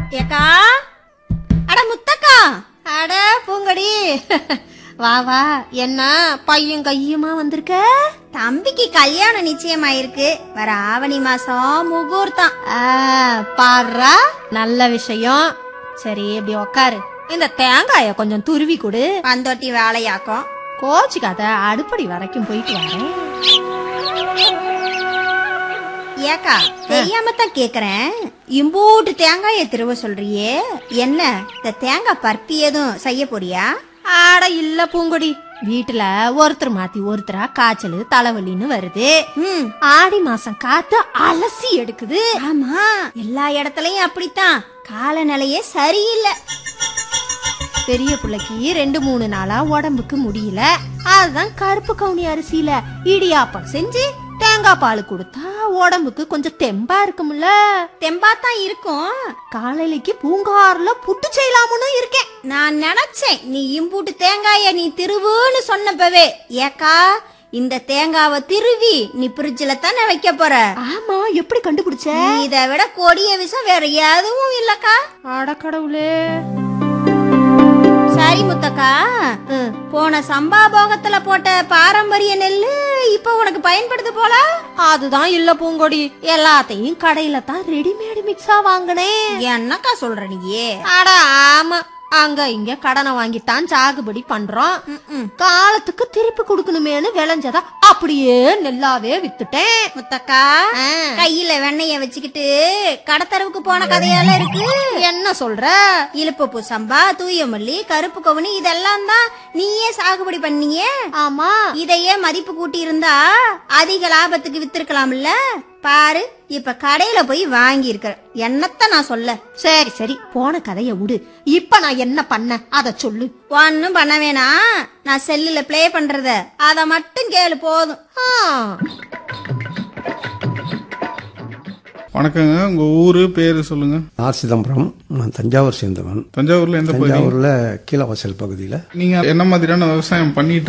ஏக்கா அட முத்தக்கா அட பூங்கடி வா வா என்ன பையன் கையுமா வந்திருக்க தம்பிக்கு கல்யாணம் நிச்சயமாயிருக்கு வர ஆவணி மாசம் முகூர்த்தம் பாடுறா நல்ல விஷயம் சரி இப்படி உக்காரு இந்த தேங்காய கொஞ்சம் துருவி கொடு பந்தோட்டி வேலையாக்கும் கோச்சுக்காத அடுப்படி வரைக்கும் போயிட்டு வரேன் ஏக்கா தெரியாம தான் கேக்குறேன் இம்பூட்டு தேங்காய திருவ சொல்றியே என்ன இந்த தேங்காய் பருப்பி எதுவும் செய்ய போறியா ஆட இல்ல பூங்கொடி வீட்டுல ஒருத்தர் மாத்தி ஒருத்தரா காய்ச்சல் தலைவலின்னு வருது ஆடி மாசம் காத்து அலசி எடுக்குது ஆமா எல்லா இடத்துலயும் அப்படித்தான் காலநிலையே சரியில்லை பெரிய பிள்ளைக்கு ரெண்டு மூணு நாளா உடம்புக்கு முடியல அதுதான் கருப்பு கவுனி அரிசியில இடியாப்பம் செஞ்சு தேங்காய் பால் கொடுத்தா உடம்புக்கு கொஞ்சம் தெம்பா இருக்கும்ல தெம்பா தான் இருக்கும் காலையிலக்கு பூங்காறுல புட்டு செய்யலாம்னு இருக்கேன் நான் நினைச்சேன் நீ இம்பூட்டு தேங்காய நீ திருவுன்னு சொன்னப்பவே ஏக்கா இந்த தேங்காவை திருவி நீ பிரிட்ஜில் தானே வைக்க போற ஆமா எப்படி கண்டுபிடிச்ச இதை விட கொடிய விஷம் வேற எதுவும் இல்லக்கா அடக்கடவுளே சரி முத்தக்கா போன சம்பா போகத்துல போட்ட பாரம்பரிய நெல்லு இப்ப உனக்கு பயன்படுது போல அதுதான் இல்ல பூங்கொடி எல்லாத்தையும் கடையில தான் ரெடிமேடு மிக்ஸா வாங்கினேன் என்னக்கா சொல்ற நீயே அட ஆமா அங்க இங்க கடனை வாங்கித்தான் சாகுபடி பண்றோம் காலத்துக்கு திருப்பி கொடுக்கணுமேனு விளைஞ்சதா அப்படியே நெல்லாவே வித்துட்டேன் முத்தக்கா கையில வெண்ணெய வச்சுக்கிட்டு கடத்தரவுக்கு போன கதையால இருக்கு என்ன சொல்ற இழுப்பு சம்பா தூயமல்லி கருப்பு கவுனி இதெல்லாம் தான் நீயே சாகுபடி பண்ணீங்க ஆமா இதையே மதிப்பு கூட்டி இருந்தா அதிக லாபத்துக்கு வித்திருக்கலாம்ல பாரு இப்ப கடையில போய் வாங்கி இருக்க என்னத்த நான் சொல்ல சரி சரி போன கதைய விடு இப்ப நான் என்ன பண்ண அத சொல்லு ஒன்னும் பண்ண வேணாம் நான் செல்லுல ப்ளே பண்றத அத மட்டும் கேளு போதும் ஆ, வணக்கங்க உங்க ஊரு பேரு சொல்லுங்க ஆர் சிதம்பரம் நான் தஞ்சாவூர் சேர்ந்தவன் தஞ்சாவூர்ல எந்த பகுதி தஞ்சாவூர்ல கீழவாசல் பகுதியில் நீங்க என்ன மாதிரியான விவசாயம் பண்ணிட்டு